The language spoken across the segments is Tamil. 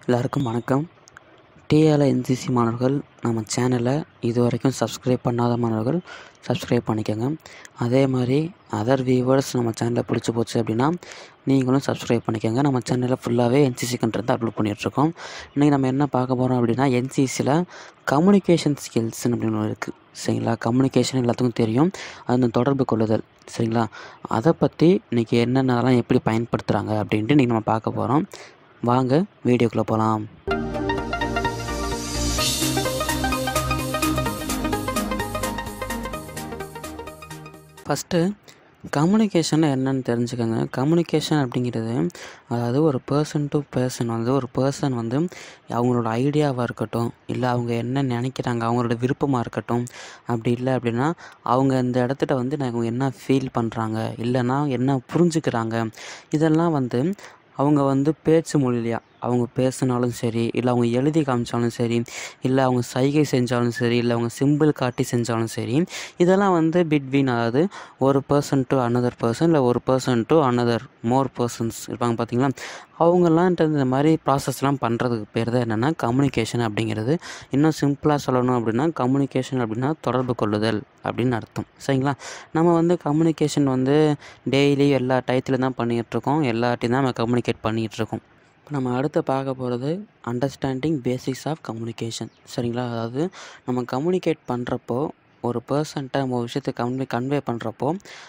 எல்லாருக்கும் வணக்கம் டிஎல் என்சிசி மாணவர்கள் நம்ம சேனலை இது வரைக்கும் சப்ஸ்கிரைப் பண்ணாத மாணவர்கள் சப்ஸ்கிரைப் பண்ணிக்கோங்க அதே மாதிரி அதர் வியூவர்ஸ் நம்ம சேனலை பிடிச்சி போச்சு அப்படின்னா நீங்களும் சப்ஸ்கிரைப் பண்ணிக்கோங்க நம்ம சேனலில் ஃபுல்லாகவே என்சிசி கண்டென்ட் அப்லோட் பண்ணிகிட்ருக்கோம் இன்றைக்கி நம்ம என்ன பார்க்க போகிறோம் அப்படின்னா என்சிசியில் கம்யூனிகேஷன் ஸ்கில்ஸ்னு அப்படின்னு ஒன்று இருக்குது சரிங்களா கம்யூனிகேஷன் எல்லாத்துக்கும் தெரியும் அது இந்த தொடர்பு கொள்ளுதல் சரிங்களா அதை பற்றி இன்றைக்கி என்னென்னலாம் எப்படி பயன்படுத்துகிறாங்க அப்படின்ட்டு இன்றைக்கி நம்ம பார்க்க போகிறோம் வாங்க வீடியோக்குள்ளே போகலாம் ஃபஸ்ட்டு கம்யூனிகேஷன் என்னன்னு தெரிஞ்சுக்கோங்க கம்யூனிகேஷன் அப்படிங்கிறது அதாவது ஒரு பர்சன் டு பர்சன் வந்து ஒரு பர்சன் வந்து அவங்களோட ஐடியாவாக இருக்கட்டும் இல்லை அவங்க என்ன நினைக்கிறாங்க அவங்களோட விருப்பமாக இருக்கட்டும் அப்படி இல்லை அப்படின்னா அவங்க இந்த இடத்துல வந்து நான் இவங்க என்ன ஃபீல் பண்ணுறாங்க இல்லைன்னா என்ன புரிஞ்சுக்கிறாங்க இதெல்லாம் வந்து அவங்க வந்து பேச்சு மொழிலையா அவங்க பேசினாலும் சரி இல்லை அவங்க எழுதி காமிச்சாலும் சரி இல்லை அவங்க சைகை செஞ்சாலும் சரி இல்லை அவங்க சிம்பிள் காட்டி செஞ்சாலும் சரி இதெல்லாம் வந்து பிட்வீன் அதாவது ஒரு பர்சன் டு அனதர் பர்சன் இல்லை ஒரு person to another more persons இருப்பாங்க பார்த்தீங்களா அவங்கெல்லாம் இந்த மாதிரி ப்ராசஸ்லாம் பண்ணுறதுக்கு பேர் தான் என்னென்னா கம்யூனிகேஷன் அப்படிங்கிறது இன்னும் சிம்பிளாக சொல்லணும் அப்படின்னா கம்யூனிகேஷன் அப்படின்னா தொடர்பு கொள்ளுதல் அப்படின்னு அர்த்தம் சரிங்களா நம்ம வந்து கம்யூனிகேஷன் வந்து டெய்லி எல்லா டயத்துலையும் தான் பண்ணிகிட்ருக்கோம் எல்லாட்டையும் தான் நம்ம கம்யூனிகேட் பண்ணிகிட்ருக்கோம் இப்போ நம்ம அடுத்து பார்க்க போகிறது அண்டர்ஸ்டாண்டிங் பேசிக்ஸ் ஆஃப் கம்யூனிகேஷன் சரிங்களா அதாவது நம்ம கம்யூனிகேட் பண்ணுறப்போ ஒரு பர்சன்ட்ட நம்ம ஒரு விஷயத்தை கன்வே கன்வே பண்ணுறப்போ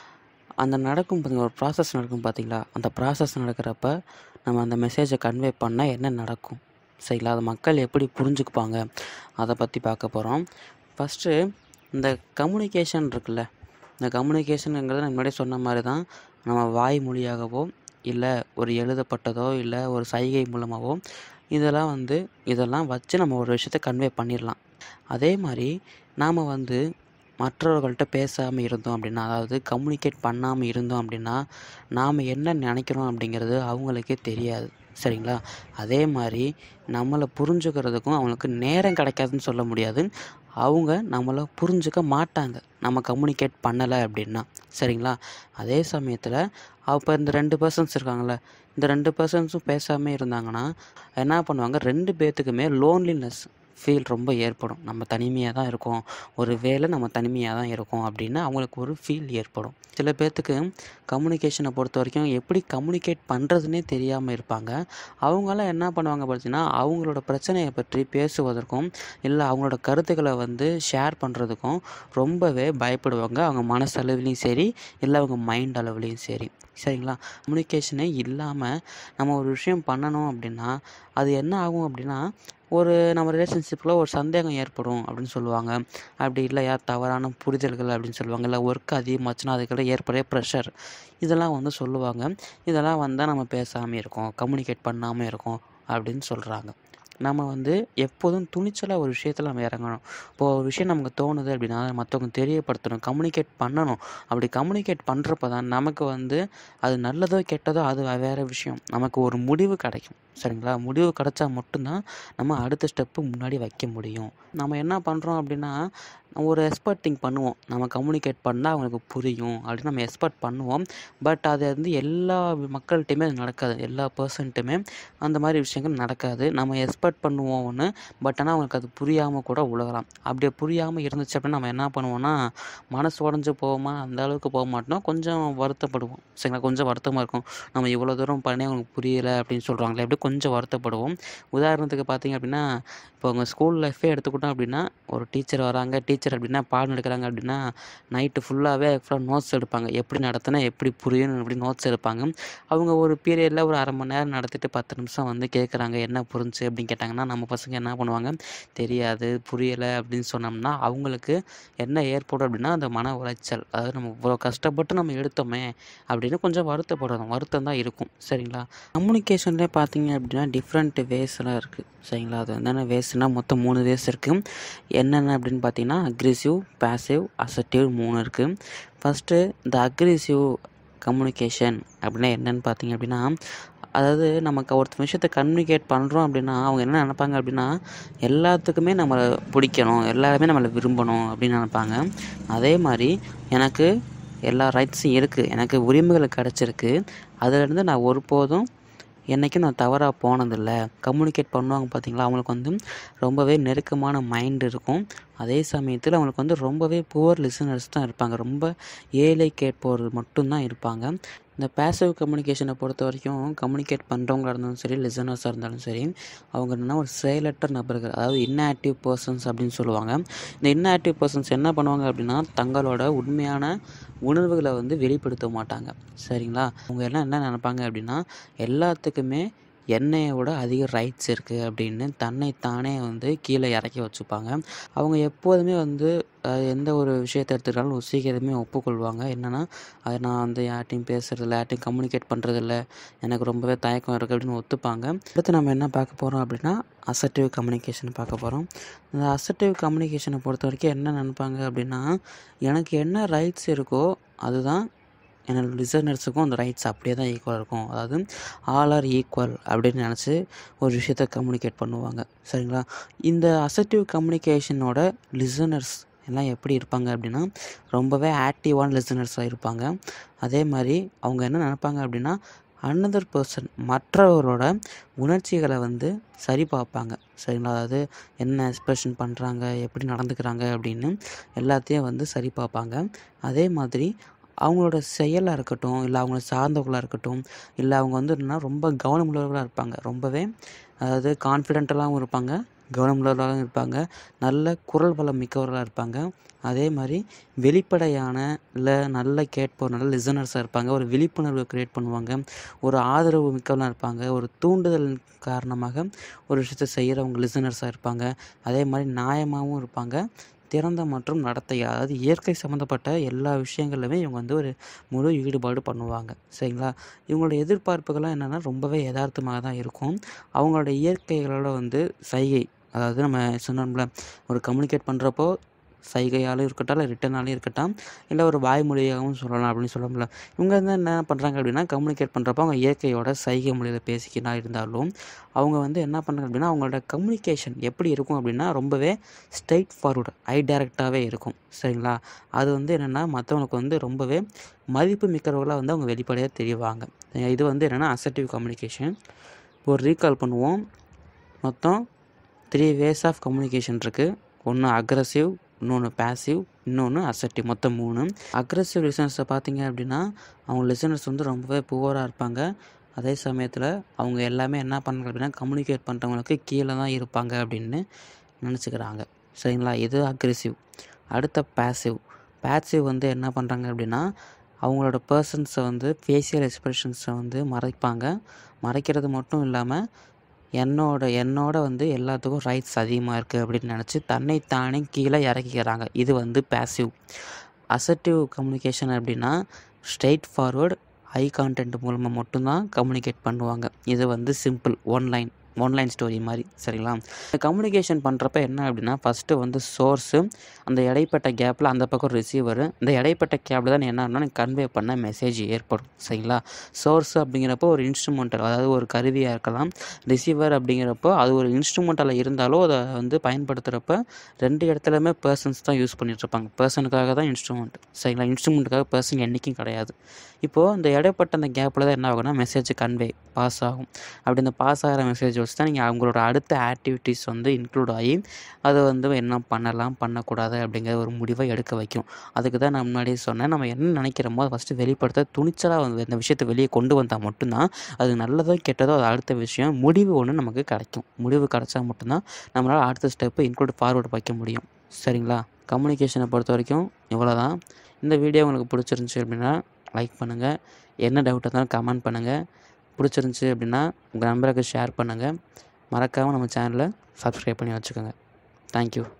அந்த நடக்கும் பார்த்தீங்க ஒரு ப்ராசஸ் நடக்கும் பார்த்தீங்களா அந்த ப்ராசஸ் நடக்கிறப்ப நம்ம அந்த மெசேஜை கன்வே பண்ணால் என்ன நடக்கும் சரிங்களா அதை மக்கள் எப்படி புரிஞ்சுக்குப்பாங்க அதை பற்றி பார்க்க போகிறோம் ஃபஸ்ட்டு இந்த கம்யூனிகேஷன் இருக்குல்ல இந்த கம்யூனிகேஷனுங்கிறது நான் முன்னாடி சொன்ன மாதிரி தான் நம்ம வாய் மொழியாகவோ இல்லை ஒரு எழுதப்பட்டதோ இல்லை ஒரு சைகை மூலமாகவோ இதெல்லாம் வந்து இதெல்லாம் வச்சு நம்ம ஒரு விஷயத்த கன்வே பண்ணிடலாம் அதே மாதிரி நாம் வந்து மற்றவர்கள்ட்ட பேசாமல் இருந்தோம் அப்படின்னா அதாவது கம்யூனிகேட் பண்ணாமல் இருந்தோம் அப்படின்னா நாம் என்ன நினைக்கிறோம் அப்படிங்கிறது அவங்களுக்கே தெரியாது சரிங்களா அதே மாதிரி நம்மளை புரிஞ்சுக்கிறதுக்கும் அவங்களுக்கு நேரம் கிடைக்காதுன்னு சொல்ல முடியாது அவங்க நம்மளை புரிஞ்சுக்க மாட்டாங்க நம்ம கம்யூனிகேட் பண்ணலை அப்படின்னா சரிங்களா அதே சமயத்தில் அப்போ இந்த ரெண்டு பர்சன்ஸ் இருக்காங்களே இந்த ரெண்டு பர்சன்ஸும் பேசாமல் இருந்தாங்கன்னா என்ன பண்ணுவாங்க ரெண்டு பேர்த்துக்குமே லோன்லினஸ் ஃபீல் ரொம்ப ஏற்படும் நம்ம தனிமையாக தான் இருக்கோம் ஒரு வேளை நம்ம தனிமையாக தான் இருக்கோம் அப்படின்னு அவங்களுக்கு ஒரு ஃபீல் ஏற்படும் சில பேர்த்துக்கு கம்யூனிகேஷனை பொறுத்த வரைக்கும் எப்படி கம்யூனிகேட் பண்ணுறதுனே தெரியாமல் இருப்பாங்க அவங்களாம் என்ன பண்ணுவாங்க பார்த்தீங்கன்னா அவங்களோட பிரச்சனையை பற்றி பேசுவதற்கும் இல்லை அவங்களோட கருத்துக்களை வந்து ஷேர் பண்ணுறதுக்கும் ரொம்பவே பயப்படுவாங்க அவங்க மனசளவுலேயும் சரி இல்லை அவங்க மைண்ட் அளவுலேயும் சரி சரிங்களா கம்யூனிகேஷனே இல்லாமல் நம்ம ஒரு விஷயம் பண்ணணும் அப்படின்னா அது என்ன ஆகும் அப்படின்னா ஒரு நம்ம ரிலேஷன்ஷிப்பில் ஒரு சந்தேகம் ஏற்படும் அப்படின்னு சொல்லுவாங்க அப்படி இல்லையா தவறான புரிதல்கள் அப்படின்னு சொல்லுவாங்க இல்லை ஒர்க் அதிகமாச்சுன்னா அதுக்கெல்லாம் ஏற்படைய ப்ரெஷர் இதெல்லாம் வந்து சொல்லுவாங்க இதெல்லாம் வந்தால் நம்ம பேசாமல் இருக்கோம் கம்யூனிகேட் பண்ணாமல் இருக்கோம் அப்படின்னு சொல்கிறாங்க நம்ம வந்து எப்போதும் துணிச்சலாக ஒரு விஷயத்தில் நம்ம இறங்கணும் இப்போது ஒரு விஷயம் நமக்கு தோணுது அப்படின்னா அதை மற்றவங்க தெரியப்படுத்தணும் கம்யூனிகேட் பண்ணணும் அப்படி கம்யூனிகேட் பண்ணுறப்ப தான் நமக்கு வந்து அது நல்லதோ கெட்டதோ அது வேறு விஷயம் நமக்கு ஒரு முடிவு கிடைக்கும் சரிங்களா முடிவு கிடைச்சா மட்டும்தான் நம்ம அடுத்த ஸ்டெப்பு முன்னாடி வைக்க முடியும் நம்ம என்ன பண்ணுறோம் அப்படின்னா ஒரு எக்ஸ்பர்ட்டிங் பண்ணுவோம் நம்ம கம்யூனிகேட் பண்ணால் அவங்களுக்கு புரியும் அப்படின்னு நம்ம எக்ஸ்பெக்ட் பண்ணுவோம் பட் அது வந்து எல்லா மக்கள்கிட்டையுமே அது நடக்காது எல்லா பர்சன்ட்டுமே அந்த மாதிரி விஷயங்கள் நடக்காது நம்ம எக்ஸ்பெக்ட் பண்ணுவோம் ஒன்று பட் ஆனால் அவங்களுக்கு அது புரியாமல் கூட உலகலாம் அப்படியே புரியாமல் இருந்துச்சு அப்படின்னா நம்ம என்ன பண்ணுவோம்னா மனசு உடஞ்சி போவோமா அந்த அளவுக்கு போக மாட்டோம் கொஞ்சம் வருத்தப்படுவோம் சரிங்களா கொஞ்சம் வருத்தமாக இருக்கும் நம்ம இவ்வளோ தூரம் பண்ணி அவங்களுக்கு புரியலை அப்படின்னு சொல்கிறாங்களே அப்படி கொஞ்சம் வருத்தப்படுவோம் உதாரணத்துக்கு பார்த்தீங்க அப்படின்னா இப்போ உங்கள் ஸ்கூல் லைஃபே எடுத்துக்கிட்டோம் அப்படின்னா ஒரு டீச்சர் வராங்க டீச்சர் அப்படின்னா பாடம் எடுக்கிறாங்க அப்படின்னா நைட்டு ஃபுல்லாகவே ஃபுல்லாக நோட்ஸ் எடுப்பாங்க எப்படி நடத்தினா எப்படி புரியணும் அப்படி நோட்ஸ் எடுப்பாங்க அவங்க ஒரு பீரியடில் ஒரு அரை மணி நேரம் நடத்திட்டு பத்து நிமிஷம் வந்து கேட்குறாங்க என்ன புரிஞ்சு அப்படின்னு கேட்டாங்கன்னா நம்ம பசங்க என்ன பண்ணுவாங்க தெரியாது புரியலை அப்படின்னு சொன்னோம்னா அவங்களுக்கு என்ன ஏற்படும் அப்படின்னா அந்த மன உளைச்சல் அதாவது நம்ம இவ்வளோ கஷ்டப்பட்டு நம்ம எடுத்தோமே அப்படின்னு கொஞ்சம் வருத்தப்படணும் வருத்தம் தான் இருக்கும் சரிங்களா கம்யூனிகேஷன்லேயே பார்த்தீங்க அப்படின்னா டிஃப்ரெண்ட் வேஸ்லாம் இருக்குது சரிங்களா அது என்னென்ன வேஸ்னால் மொத்தம் மூணு வேஸ் இருக்குது என்னென்ன அப்படின்னு பார்த்தீங்கன்னா அக்ரெசிவ் பேசிவ் அசட்டிவ் மூணு இருக்குது ஃபஸ்ட்டு இந்த அக்ரெசிவ் கம்யூனிகேஷன் அப்படின்னா என்னென்னு பார்த்தீங்க அப்படின்னா அதாவது நமக்கு ஒருத்த விஷயத்த கம்யூனிகேட் பண்ணுறோம் அப்படின்னா அவங்க என்ன நினைப்பாங்க அப்படின்னா எல்லாத்துக்குமே நம்மளை பிடிக்கணும் எல்லாருமே நம்மளை விரும்பணும் அப்படின்னு நினைப்பாங்க அதே மாதிரி எனக்கு எல்லா ரைட்ஸும் இருக்குது எனக்கு உரிமைகள் கிடச்சிருக்கு அதிலேருந்து நான் ஒருபோதும் என்றைக்கும் நான் தவறாக போனதில்லை கம்யூனிகேட் பண்ணுவாங்க பார்த்தீங்களா அவங்களுக்கு வந்து ரொம்பவே நெருக்கமான மைண்ட் இருக்கும் அதே சமயத்தில் அவங்களுக்கு வந்து ரொம்பவே புவர் லிசனர்ஸ் தான் இருப்பாங்க ரொம்ப ஏழை கேட்போர் மட்டும்தான் இருப்பாங்க இந்த பேசிவ் கம்யூனிகேஷனை பொறுத்த வரைக்கும் கம்யூனிகேட் பண்ணுறவங்களா இருந்தாலும் சரி லிசனர்ஸாக இருந்தாலும் சரி அவங்க என்னென்னா ஒரு செயலற்ற நபர்கள் அதாவது இன்ஆக்டிவ் பர்சன்ஸ் அப்படின்னு சொல்லுவாங்க இந்த இன்ஆக்டிவ் பர்சன்ஸ் என்ன பண்ணுவாங்க அப்படின்னா தங்களோட உண்மையான உணர்வுகளை வந்து வெளிப்படுத்த மாட்டாங்க சரிங்களா அவங்க எல்லாம் என்ன நினைப்பாங்க அப்படின்னா எல்லாத்துக்குமே என்னையை விட அதிக ரைட்ஸ் இருக்குது அப்படின்னு தன்னைத்தானே வந்து கீழே இறக்கி வச்சுப்பாங்க அவங்க எப்போதுமே வந்து அஹ், எந்த ஒரு விஷயத்தை எடுத்துக்கிட்டாலும் ஒரு சீக்கிரமே ஒப்புக்கொள்வாங்க என்னென்னா அது நான் வந்து யார்ட்டையும் பேசுறதில்ல யார்ட்டையும் கம்யூனிகேட் பண்ணுறதில்ல எனக்கு ரொம்பவே தயக்கம் இருக்குது அப்படின்னு ஒத்துப்பாங்க அடுத்து நம்ம என்ன பார்க்க போகிறோம் அப்படின்னா அசர்ட்டிவ் கம்யூனிகேஷன் பார்க்க போகிறோம் இந்த அசர்ட்டிவ் கம்யூனிகேஷனை பொறுத்த வரைக்கும் என்ன நினைப்பாங்க அப்படின்னா எனக்கு என்ன ரைட்ஸ் இருக்கோ அதுதான் என்னோட லிசனர்ஸுக்கும் அந்த ரைட்ஸ் அப்படியே தான் ஈக்குவல் இருக்கும் அதாவது ஆல் ஆர் ஈக்குவல் அப்படின்னு நினச்சி ஒரு விஷயத்த கம்யூனிகேட் பண்ணுவாங்க சரிங்களா இந்த அசர்ட்டிவ் கம்யூனிகேஷனோட லிசனர்ஸ் எல்லாம் எப்படி இருப்பாங்க அப்படின்னா ரொம்பவே ஆக்டிவான லிசனர்ஸாக இருப்பாங்க அதே மாதிரி அவங்க என்ன நினைப்பாங்க அப்படின்னா அனதர் பர்சன் மற்றவரோட உணர்ச்சிகளை வந்து சரி பார்ப்பாங்க சரிங்களா அதாவது என்ன எக்ஸ்ப்ரெஷன் பண்ணுறாங்க எப்படி நடந்துக்கிறாங்க அப்படின்னு எல்லாத்தையும் வந்து சரி பார்ப்பாங்க அதே மாதிரி அவங்களோட செயலாக இருக்கட்டும் இல்லை அவங்கள சார்ந்தவர்களாக இருக்கட்டும் இல்லை அவங்க வந்து என்னன்னா ரொம்ப கவனமுள்ளவர்களாக இருப்பாங்க ரொம்பவே அதாவது கான்ஃபிடென்டலாகவும் இருப்பாங்க கவனமுள்ளவர்களாகவும் இருப்பாங்க நல்ல குரல் வளம் மிக்கவர்களாக இருப்பாங்க அதே மாதிரி வெளிப்படையான இல்லை நல்ல கேட்போர் நல்ல லிசனர்ஸாக இருப்பாங்க ஒரு விழிப்புணர்வு க்ரியேட் பண்ணுவாங்க ஒரு ஆதரவு மிக்கவர்களாக இருப்பாங்க ஒரு தூண்டுதல் காரணமாக ஒரு விஷயத்தை செய்கிறவங்க லிசனர்ஸாக இருப்பாங்க அதே மாதிரி நியாயமாகவும் இருப்பாங்க திறந்த மற்றும் நடத்தை அதாவது இயற்கை சம்மந்தப்பட்ட எல்லா விஷயங்கள்லையுமே இவங்க வந்து ஒரு முழு ஈடுபாடு பண்ணுவாங்க சரிங்களா இவங்களோட எதிர்பார்ப்புகள்லாம் என்னென்னா ரொம்பவே யதார்த்தமாக தான் இருக்கும் அவங்களோட இயற்கைகளோட வந்து சைகை அதாவது நம்ம சொன்னோம்ல ஒரு கம்யூனிகேட் பண்ணுறப்போ சைகையாலும் இருக்கட்டும் இல்லை ரிட்டனாலும் இருக்கட்டும் இல்லை ஒரு வாய்மொழியாகவும் சொல்லலாம் அப்படின்னு சொல்லலாம்ல இவங்க வந்து என்ன பண்ணுறாங்க அப்படின்னா கம்யூனிகேட் பண்ணுறப்போ அவங்க இயற்கையோட சைகை மொழியில் பேசிக்கினா இருந்தாலும் அவங்க வந்து என்ன பண்ணுறாங்க அப்படின்னா அவங்களோட கம்யூனிகேஷன் எப்படி இருக்கும் அப்படின்னா ரொம்பவே ஸ்ட்ரைட் ஃபார்வர்டு ஐ டைரக்டாகவே இருக்கும் சரிங்களா அது வந்து என்னென்னா மற்றவங்களுக்கு வந்து ரொம்பவே மதிப்பு மிக்கிறவர்களாக வந்து அவங்க வெளிப்படையாக தெரிவாங்க இது வந்து என்னென்னா அசர்ட்டிவ் கம்யூனிகேஷன் ஒரு ரீகால் பண்ணுவோம் மொத்தம் த்ரீ வேஸ் ஆஃப் கம்யூனிகேஷன் இருக்குது ஒன்று அக்ரஸிவ் இன்னொன்று பேசிவ் இன்னொன்று அசர்ட்டிவ் மொத்தம் மூணு அக்ரஸிவ் லிசனர்ஸை பார்த்தீங்க அப்படின்னா அவங்க லிசனர்ஸ் வந்து ரொம்பவே புவராக இருப்பாங்க அதே சமயத்தில் அவங்க எல்லாமே என்ன பண்ணுறாங்க அப்படின்னா கம்யூனிகேட் பண்ணுறவங்களுக்கு கீழே தான் இருப்பாங்க அப்படின்னு நினச்சிக்கிறாங்க சரிங்களா இது அக்ரெசிவ் அடுத்த பேசிவ் பேசிவ் வந்து என்ன பண்ணுறாங்க அப்படின்னா அவங்களோட பர்சன்ஸை வந்து ஃபேஷியல் எக்ஸ்ப்ரெஷன்ஸை வந்து மறைப்பாங்க மறைக்கிறது மட்டும் இல்லாமல் என்னோட என்னோட வந்து எல்லாத்துக்கும் ரைட்ஸ் அதிகமாக இருக்குது அப்படின்னு நினச்சி தன்னைத்தானே கீழே இறக்கிக்கிறாங்க இது வந்து பேசிவ் அசர்ட்டிவ் கம்யூனிகேஷன் அப்படின்னா ஸ்ட்ரெயிட் ஃபார்வர்டு ஐ கான்டென்ட் மூலமாக மட்டும்தான் கம்யூனிகேட் பண்ணுவாங்க இது வந்து சிம்பிள் ஒன்லைன் ஒன்லைன் ஸ்டோரி மாதிரி சரிங்களா இந்த கம்யூனிகேஷன் பண்ணுறப்ப என்ன அப்படின்னா ஃபஸ்ட்டு வந்து சோர்ஸு அந்த இடைப்பட்ட கேப்பில் அந்த பக்கம் ரிசீவர் இந்த இடைப்பட்ட கேப்பில் தான் என்ன ஆகணும்னா கன்வே பண்ண மெசேஜ் ஏற்படும் சரிங்களா சோர்ஸ் அப்படிங்கிறப்போ ஒரு இன்ஸ்ட்ருமெண்டல் அதாவது ஒரு கருவியாக இருக்கலாம் ரிசீவர் அப்படிங்கிறப்போ அது ஒரு இன்ஸ்ட்ருமெண்டலில் இருந்தாலும் அதை வந்து பயன்படுத்துகிறப்ப ரெண்டு இடத்துலையுமே பர்சன்ஸ் தான் யூஸ் பண்ணிகிட்ருப்பாங்க பர்சனுக்காக தான் இன்ஸ்ட்ருமெண்ட் சரிங்களா இன்ஸ்ட்ருமெண்ட்டுக்காக பர்சன் என்றைக்கும் கிடையாது இப்போது இந்த இடைப்பட்ட அந்த கேப்பில் தான் என்ன ஆகும்னா மெசேஜ் கன்வே பாஸ் ஆகும் அப்படி இந்த பாஸ் ஆகிற மெசேஜ் வச்சு தான் நீங்கள் அவங்களோட அடுத்த ஆக்டிவிட்டீஸ் வந்து இன்க்ளூட் ஆகி அதை வந்து என்ன பண்ணலாம் பண்ணக்கூடாது அப்படிங்கிற ஒரு முடிவை எடுக்க வைக்கும் அதுக்கு தான் நான் முன்னாடியே சொன்னேன் நம்ம என்ன நினைக்கிறோமோ அதை ஃபஸ்ட்டு வெளிப்படுத்த துணிச்சலாக வந்து இந்த விஷயத்தை வெளியே கொண்டு வந்தால் மட்டும்தான் அது நல்லதோ கெட்டதோ அது அடுத்த விஷயம் முடிவு ஒன்று நமக்கு கிடைக்கும் முடிவு கிடைச்சா மட்டும்தான் நம்மளால் அடுத்த ஸ்டெப்பு இன்க்ளூட் ஃபார்வர்டு வைக்க முடியும் சரிங்களா கம்யூனிகேஷனை பொறுத்த வரைக்கும் இவ்வளோ தான் இந்த வீடியோ உங்களுக்கு பிடிச்சிருந்துச்சி அப்படின்னா லைக் பண்ணுங்கள் என்ன டவுட் இருந்தாலும் கமெண்ட் பண்ணுங்கள் பிடிச்சிருந்துச்சி அப்படின்னா உங்கள் நண்பருக்கு ஷேர் பண்ணுங்கள் மறக்காமல் நம்ம சேனலை சப்ஸ்கிரைப் பண்ணி வச்சுக்கோங்க தேங்க்யூ